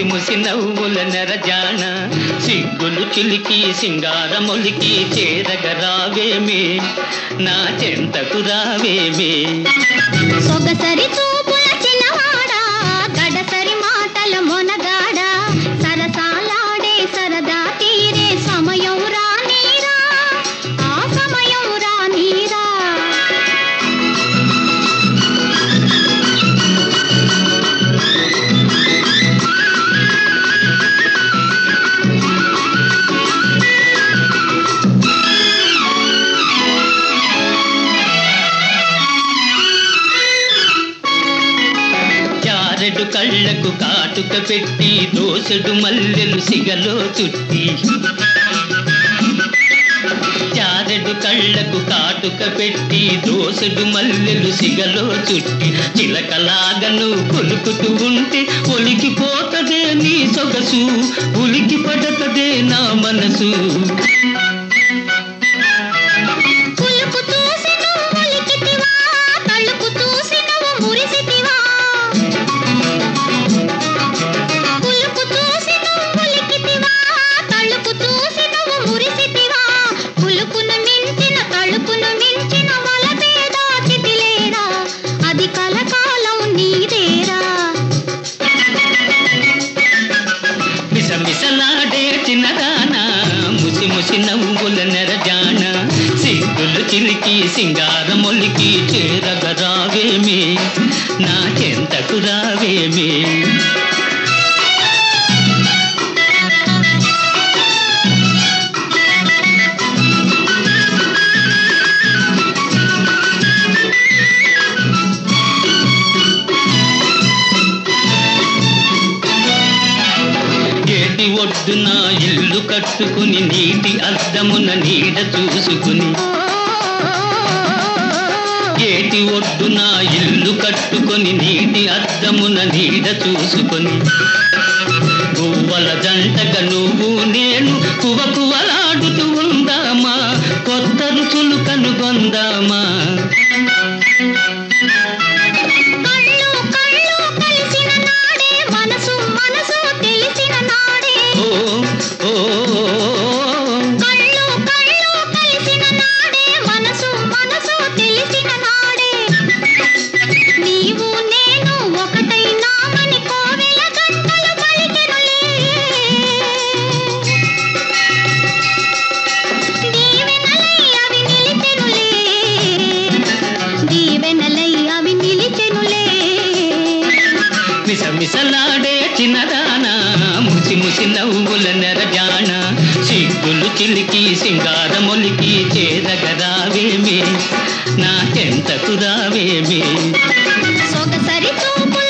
ముసి ముసి నవ్వుల నెరజాన సిగ్గులు చిలికి సింగారములికి చేరగరావేమే నా చెంతకు రావేమే సొగసరి చూపుల చిన్నవాడా గడసరి మాటల మొనగాడా సరసాలాడే సరదా తీరే సమయం రానీరా ఆ సమయం రానీరా చారెడు కళ్ళకు కాటుక పెట్టి దోసెడు మల్లెలు సిగలో చుట్టి చారెడు కళ్ళకు కాటుక పెట్టి దోసెడు మల్లెలు సిగలో చుట్టి చిలకలాగను కొలుకుతూ ఉంటే ఒలికిపోతదే నీ సొగసు ఉలికి పడతదే నా మనసు కులుకు చూసి నువ్వు ఉలికితివా తలుపు చూసి నువ్వు మురిసితివా కులుకు చూసి నువ్వు ఉలికితివా తలుపు చూసి నువ్వు మురిసితివా కులుకును మించిన తలుపును మించిన వలపేదా చితిలేరా అది కలకాలం నీదేరా మిసమిసలాడే చిన్నదానా ముసి ముసి నవ్వుల నెరజాన సిగ్గులు చిలికి సింగారమొలికి చేరగరావేమే నా చెంతకు రావేమే ఏటి ఒడ్డున ఇల్లు కట్టుకుని నీటి అద్దమున నీడ చూసుకుని ఏటి ఒడ్డున ఇల్లు కట్టుకొని నీటి అద్దమున నీడ చూసుకొని గువ్వల జంటగా నువ్వు నేను కువ కువలాడుతూ ఉందామా కొత్త రుచులు కనుగొందామా కళ్ళు కళ్ళు కలిసిన నాడే మనసు మనసు తెలిసిన నాడే ఓ ఓ, ఓ, కళ్ళు కళ్ళు కలిసిన నాడే మనసు మనసు తెలిసిన నాడే నీవు నేను ఒకటైనామని కోవెల గంటలు పలికెనులే దీవెనలై అవి నిలిచెనులే దీవెనలై అవి నిలిచెనులే మిసమిసలాడే చిన్నదానా ముసి ముసి నవ్వుల నెరజాన సిగ్గులు చిలికి సింగారమొలికి చేరగరావేమే నా చెంతకు రావేమే సొగసరి చూపు